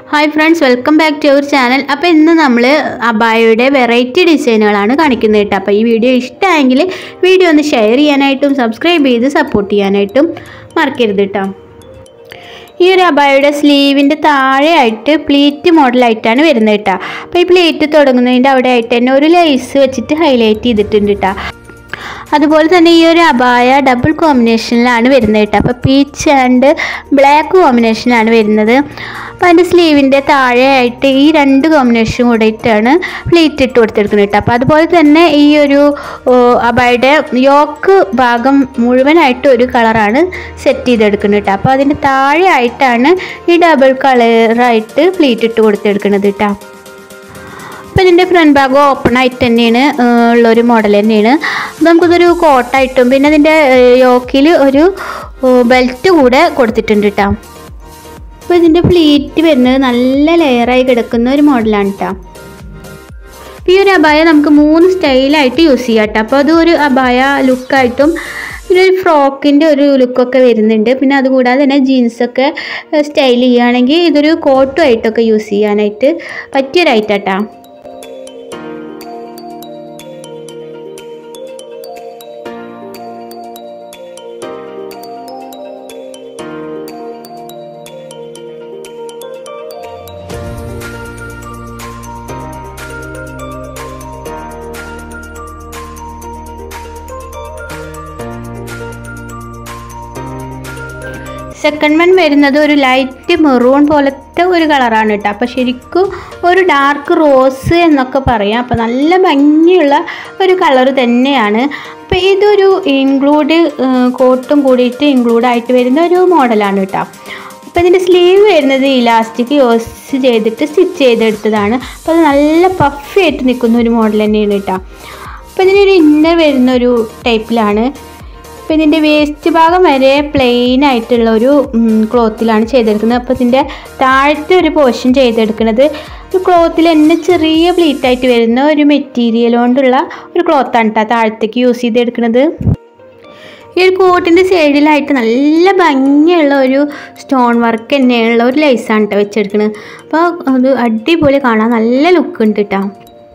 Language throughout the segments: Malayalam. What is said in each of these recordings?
hi friends welcome back to our channel അപ്പോൾ ഇന്ന് നമ്മൾ അബായയുടെ വെറൈറ്റി ഡിസൈനുകളാണ് കാണിക്കുന്നത് കേട്ടോ അപ്പോൾ ഈ വീഡിയോ ഇഷ്ടമായെങ്കിൽ വീഡിയോ ഒന്ന് ഷെയർ ചെയ്യാനായിട്ടും സബ്സ്ക്രൈബ് ചെയ്ത് സപ്പോർട്ട് ചെയ്യാനായിട്ടും മറക്കരുത് കേട്ടോ ഈ ഒരു അബായയുടെ സ്ലീവിൻ്റെ താഴെയായിട്ട് പ്ലീറ്റ് മോഡലായിട്ടാണ് വരുന്നത് കേട്ടോ അപ്പോൾ ഈ പ്ലീറ്റ് തുടങ്ങുന്നതിൻ്റെ അവിടെ ആയിട്ട് തന്നെ ഒരു ലേസ് വെച്ചിട്ട് ഹൈലൈറ്റ് ചെയ്തിട്ടുണ്ട് കേട്ടോ അതുപോലെ തന്നെ ഈ ഒരു അബായ ഡബിൾ കോമ്പിനേഷനിലാണ് വരുന്നത് കേട്ടോ അപ്പോൾ പീച്ച് ആൻഡ് ബ്ലാക്ക് കോമ്പിനേഷനാണ് വരുന്നത് അപ്പോൾ അതിൻ്റെ സ്ലീവിൻ്റെ താഴെയായിട്ട് ഈ രണ്ട് കോമ്പിനേഷൻ കൂടിയിട്ടാണ് പ്ലീറ്റ് ഇട്ട് കൊടുത്തിരിക്കുന്നത് കേട്ടോ അപ്പോൾ അതുപോലെ തന്നെ ഈ ഒരു ഓ, അബായയുടെ യോക്ക് ഭാഗം മുഴുവനായിട്ട് ഒരു കളറാണ് സെറ്റ് ചെയ്തെടുക്കുന്നത് കേട്ടോ അപ്പോൾ അതിൻ്റെ താഴെയായിട്ടാണ് ഈ ഡബിൾ കളറായിട്ട് പ്ലീറ്റ് ഇട്ട് കൊടുത്തെടുക്കുന്നത് കേട്ടോ അപ്പോൾ ഇതിൻ്റെ ഫ്രണ്ട് ഭാഗം ഓപ്പൺ ആയിട്ട് തന്നെയാണ് ആ, ഉള്ളൊരു മോഡൽ തന്നെയാണ് അപ്പോൾ നമുക്കിതൊരു കോട്ടായിട്ടും പിന്നെ അതിൻ്റെ യോക്കിൽ ഒരു ബെൽറ്റ് കൂടെ കൊടുത്തിട്ടുണ്ട് കേട്ടോ അപ്പോൾ ഇതിൻ്റെ പ്ലീറ്റ് വരുന്നത് നല്ല ലെയറായി കിടക്കുന്ന ഒരു മോഡലാണ് കേട്ടോ ഈ ഒരു അബായ നമുക്ക് മൂന്ന് സ്റ്റൈലായിട്ട് യൂസ് ചെയ്യാം കേട്ടോ അപ്പോൾ അത് ഒരു അബായ ലുക്കായിട്ടും പിന്നെ ഒരു ഫ്രോക്കിൻ്റെ ഒരു ലുക്കൊക്കെ വരുന്നുണ്ട് പിന്നെ അതുകൂടാതെ തന്നെ ജീൻസൊക്കെ സ്റ്റൈൽ ചെയ്യുകയാണെങ്കിൽ ഇതൊരു കോട്ടും ആയിട്ടൊക്കെ യൂസ് ചെയ്യാനായിട്ട് പറ്റിയൊരൈറ്റാട്ടാ സെക്കൻഡ് വൺ വരുന്നത് ഒരു ലൈറ്റ് മെറൂൺ പോലത്തെ ഒരു കളറാണ് കേട്ടോ അപ്പോൾ ശരിക്കും ഒരു ഡാർക്ക് റോസ് എന്നൊക്കെ പറയാം അപ്പോൾ നല്ല ഭംഗിയുള്ള ഒരു കളർ തന്നെയാണ് അപ്പോൾ ഇതൊരു ഇൻക്ലൂഡ് കോട്ടും കൂടിയിട്ട് ഇൻക്ലൂഡ് ആയിട്ട് വരുന്ന ഒരു മോഡലാണ് കേട്ടോ അപ്പോൾ ഇതിൻ്റെ സ്ലീവ് വരുന്നത് ഇലാസ്റ്റിക് യൂസ് ചെയ്തിട്ട് സ്റ്റിച്ച് ചെയ്തെടുത്തതാണ് അപ്പോൾ അത് നല്ല പഫി ആയിട്ട് നിൽക്കുന്ന ഒരു മോഡൽ തന്നെയാണ് കേട്ടോ അപ്പോൾ ഇതിനൊരു ഇന്നർ വരുന്ന ഒരു ടൈപ്പിലാണ് അപ്പോൾ ഇതിൻ്റെ വേസ്റ്റ് ഭാഗം വരെ പ്ലെയിൻ ആയിട്ടുള്ള ഒരു ക്ലോത്തിലാണ് ചെയ്തെടുക്കുന്നത് അപ്പോൾ ഇതിൻ്റെ താഴത്തെ ഒരു പോർഷൻ ചെയ്തെടുക്കുന്നത് ഒരു ക്ലോത്തിൽ തന്നെ ചെറിയ പ്ലീറ്റ് ആയിട്ട് വരുന്ന ഒരു മെറ്റീരിയൽ കൊണ്ടുള്ള ഒരു ക്ലോത്താണ് കേട്ടോ താഴത്തേക്ക് യൂസ് ചെയ്തെടുക്കുന്നത് ഈ ഒരു കോട്ടിൻ്റെ സൈഡിലായിട്ട് നല്ല ഭംഗിയുള്ള ഒരു സ്റ്റോൺ വർക്ക് തന്നെയുള്ള ഒരു ലേസാണ് കേട്ടോ വെച്ചെടുക്കുന്നത് അപ്പോൾ അത് അടിപൊളി കാണാൻ നല്ല ലുക്ക് ഉണ്ട് കേട്ടോ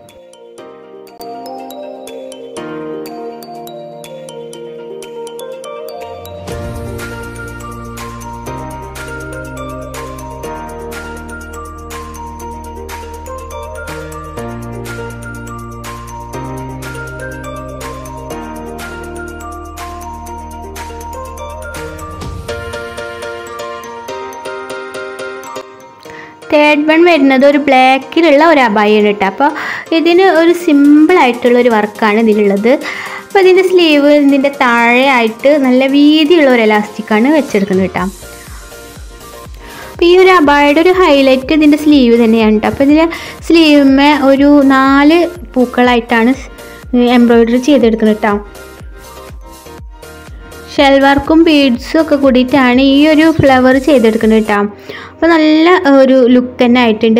തേർഡ് വൺ വരുന്നത് ഒരു ബ്ലാക്കിലുള്ള ഒരു അബായാണ് കേട്ടോ അപ്പോൾ ഇതിന് ഒരു സിമ്പിളായിട്ടുള്ള ഒരു വർക്കാണ് ഇതിലുള്ളത് അപ്പോൾ ഇതിൻ്റെ സ്ലീവ് ഇതിൻ്റെ താഴെയായിട്ട് നല്ല വീതിയുള്ള ഒരു എലാസ്റ്റിക്കാണ് വെച്ചെടുക്കുന്നത് കേട്ടോ അപ്പോൾ ഈ ഒരു അബായുടെ ഒരു ഹൈലൈറ്റ് ഇതിൻ്റെ സ്ലീവ് തന്നെയാണ് കേട്ടോ അപ്പോൾ ഇതിൻ്റെ സ്ലീവിന്മേ ഒരു നാല് പൂക്കളായിട്ടാണ് എംബ്രോയിഡറി ചെയ്തെടുക്കുന്നത് കേട്ടോ ഷെൽ വർക്കും ബീഡ്സും ഒക്കെ കൂടിയിട്ടാണ് ഈ ഒരു ഫ്ലവർ ചെയ്തെടുക്കുന്നത് കേട്ടോ അപ്പോൾ നല്ല ഒരു ലുക്ക് തന്നെ ആയിട്ടുണ്ട്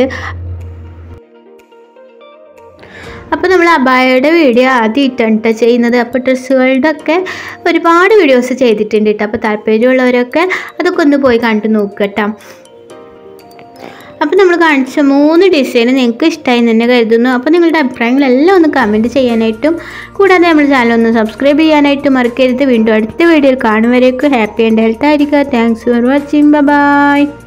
അപ്പോൾ നമ്മൾ അബായയുടെ വീഡിയോ ആദ്യമായിട്ടാണ് കേട്ടോ ചെയ്യുന്നത് അപ്പോൾ ഡ്രസ്സുകളുടെ ഒക്കെ ഒരുപാട് വീഡിയോസ് ചെയ്തിട്ടുണ്ട് കേട്ടോ അപ്പോൾ താല്പര്യമുള്ളവരൊക്കെ അതൊക്കെ ഒന്ന് പോയി കണ്ടു നോക്കുക കേട്ടോ അപ്പോൾ നമ്മൾ കാണിച്ച മൂന്ന് ഡിസൈൻ നിങ്ങൾക്ക് ഇഷ്ടമായി എന്ന് തന്നെ കരുതുന്നു അപ്പോൾ നിങ്ങളുടെ അഭിപ്രായങ്ങളെല്ലാം ഒന്ന് കമൻറ്റ് ചെയ്യാനായിട്ടും കൂടാതെ നമ്മൾ ചാനൽ ഒന്ന് സബ്സ്ക്രൈബ് ചെയ്യാനായിട്ടും മറക്കരുത് വീണ്ടും അടുത്ത വീഡിയോയിൽ കാണും വരേക്കും ഹാപ്പി ആൻഡ് ഹെൽത്ത് ആയിരിക്കുക താങ്ക്സ് ഫോർ വാച്ചിങ് ബൈ